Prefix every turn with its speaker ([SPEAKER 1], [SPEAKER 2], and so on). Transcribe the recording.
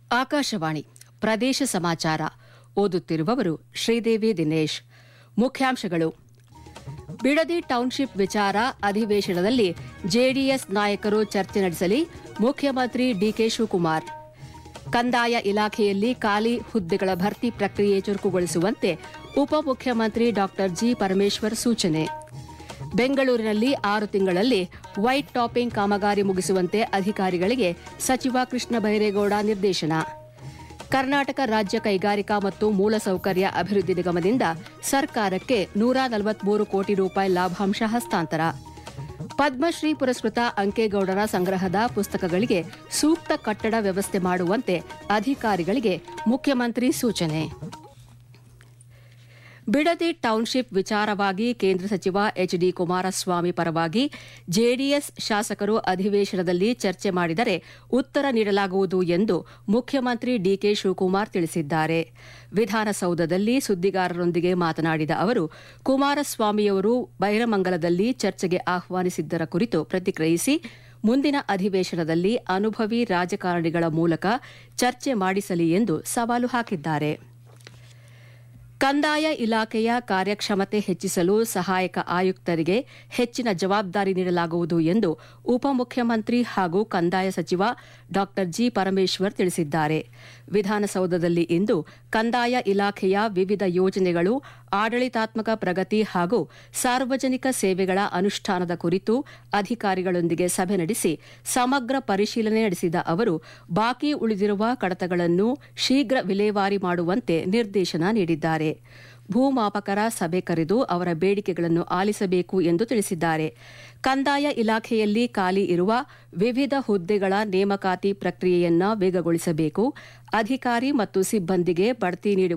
[SPEAKER 1] ಆಕಾಶವಾಣಿ ಪ್ರದೇಶ ಸಮಾಚಾರ ಓದುತ್ತಿರುವವರು ಶ್ರೀದೇವಿ ದಿನೇಶ್ ಮುಖ್ಯಾಂಶಗಳು ಬಿಡದಿ ಟೌನ್ಶಿಪ್ ವಿಚಾರ ಅಧಿವೇಶನದಲ್ಲಿ ಜೆಡಿಎಸ್ ನಾಯಕರು ಚರ್ಚೆ ನಡೆಸಲಿ ಮುಖ್ಯಮಂತ್ರಿ ಡಿಕೆ ಶಿವಕುಮಾರ್ ಕಂದಾಯ ಇಲಾಖೆಯಲ್ಲಿ ಖಾಲಿ ಹುದ್ದೆಗಳ ಭರ್ತಿ ಪ್ರಕ್ರಿಯೆ ಚುರುಕುಗೊಳಿಸುವಂತೆ ಉಪಮುಖ್ಯಮಂತ್ರಿ ಡಾ ಜಿ ಪರಮೇಶ್ವರ್ ಸೂಚನೆ ಬೆಂಗಳೂರಿನಲ್ಲಿ ಆರು ತಿಂಗಳಲ್ಲಿ ವೈಟ್ ಟಾಪಿಂಗ್ ಕಾಮಗಾರಿ ಮುಗಿಸುವಂತೆ ಅಧಿಕಾರಿಗಳಿಗೆ ಸಚಿವ ಕೃಷ್ಣ ಬೈರೇಗೌಡ ನಿರ್ದೇಶನ ಕರ್ನಾಟಕ ರಾಜ್ಯ ಕೈಗಾರಿಕಾ ಮತ್ತು ಮೂಲಸೌಕರ್ಯ ಅಭಿವೃದ್ಧಿ ನಿಗಮದಿಂದ ಸರ್ಕಾರಕ್ಕೆ ನೂರ ನಲವತ್ಮೂರು ಕೋಟಿ ರೂಪಾಯಿ ಲಾಭಾಂಶ ಹಸ್ತಾಂತರ ಪದ್ಮಶ್ರೀ ಪುರಸ್ಕೃತ ಅಂಕೇಗೌಡರ ಸಂಗ್ರಹದ ಪುಸ್ತಕಗಳಿಗೆ ಸೂಕ್ತ ಕಟ್ಟಡ ವ್ಯವಸ್ಥೆ ಮಾಡುವಂತೆ ಅಧಿಕಾರಿಗಳಿಗೆ ಮುಖ್ಯಮಂತ್ರಿ ಸೂಚನೆ ಬಿಡದಿ ಟೌನ್ಶಿಪ್ ವಿಚಾರವಾಗಿ ಕೇಂದ್ರ ಸಚಿವ ಎಚ್ ಡಿ ಕುಮಾರಸ್ವಾಮಿ ಪರವಾಗಿ ಜೆಡಿಎಸ್ ಶಾಸಕರು ಅಧಿವೇಶನದಲ್ಲಿ ಚರ್ಚೆ ಮಾಡಿದರೆ ಉತ್ತರ ನೀಡಲಾಗುವುದು ಎಂದು ಮುಖ್ಯಮಂತ್ರಿ ಡಿಕೆ ಶಿವಕುಮಾರ್ ತಿಳಿಸಿದ್ದಾರೆ ವಿಧಾನಸೌಧದಲ್ಲಿ ಸುದ್ದಿಗಾರರೊಂದಿಗೆ ಮಾತನಾಡಿದ ಅವರು ಕುಮಾರಸ್ವಾಮಿಯವರು ಬೈರಮಂಗಲದಲ್ಲಿ ಚರ್ಚೆಗೆ ಆಹ್ವಾನಿಸಿದ್ದರ ಕುರಿತು ಪ್ರತಿಕ್ರಿಯಿಸಿ ಮುಂದಿನ ಅಧಿವೇಶನದಲ್ಲಿ ಅನುಭವಿ ರಾಜಕಾರಣಿಗಳ ಮೂಲಕ ಚರ್ಚೆ ಮಾಡಿಸಲಿ ಎಂದು ಸವಾಲು ಹಾಕಿದ್ದಾರೆ ಕಂದಾಯ ಇಲಾಖೆಯ ಕಾರ್ಯಕ್ಷಮತೆ ಹೆಚ್ಚಿಸಲು ಸಹಾಯಕ ಆಯುಕ್ತರಿಗೆ ಹೆಚ್ಚಿನ ಜವಾಬ್ದಾರಿ ನೀಡಲಾಗುವುದು ಎಂದು ಉಪಮುಖ್ಯಮಂತ್ರಿ ಹಾಗೂ ಕಂದಾಯ ಸಚಿವ ಡಾ ಜಿ ಪರಮೇಶ್ವರ್ ತಿಳಿಸಿದ್ದಾರೆ ವಿಧಾನಸೌಧದಲ್ಲಿ ಇಂದು ಕಂದಾಯ ಇಲಾಖೆಯ ವಿವಿಧ ಯೋಜನೆಗಳು ಆಡಳಿತಾತ್ಮಕ ಪ್ರಗತಿ ಹಾಗೂ ಸಾರ್ವಜನಿಕ ಸೇವೆಗಳ ಅನುಷ್ಠಾನದ ಕುರಿತು ಅಧಿಕಾರಿಗಳೊಂದಿಗೆ ಸಭೆ ನಡೆಸಿ ಸಮಗ್ರ ಪರಿಶೀಲನೆ ನಡೆಸಿದ ಅವರು ಬಾಕಿ ಉಳಿದಿರುವ ಕಡತಗಳನ್ನು ಶೀಘ್ರ ವಿಲೇವಾರಿ ಮಾಡುವಂತೆ ನಿರ್ದೇಶನ ನೀಡಿದ್ದಾರೆ ಭೂಮಾಪಕರ ಸಭೆ ಕರೆದು ಅವರ ಬೇಡಿಕೆಗಳನ್ನು ಆಲಿಸಬೇಕು ಎಂದು ತಿಳಿಸಿದ್ದಾರೆ ಕಂದಾಯ ಇಲಾಖೆಯಲ್ಲಿ ಖಾಲಿ ಇರುವ ವಿವಿಧ ಹುದ್ದೆಗಳ ನೇಮಕಾತಿ ಪ್ರಕ್ರಿಯೆಯನ್ನ ವೇಗಗೊಳಿಸಬೇಕು ಅಧಿಕಾರಿ ಮತ್ತು ಸಿಬ್ಬಂದಿಗೆ ಬಡ್ತಿ ನೀಡುವ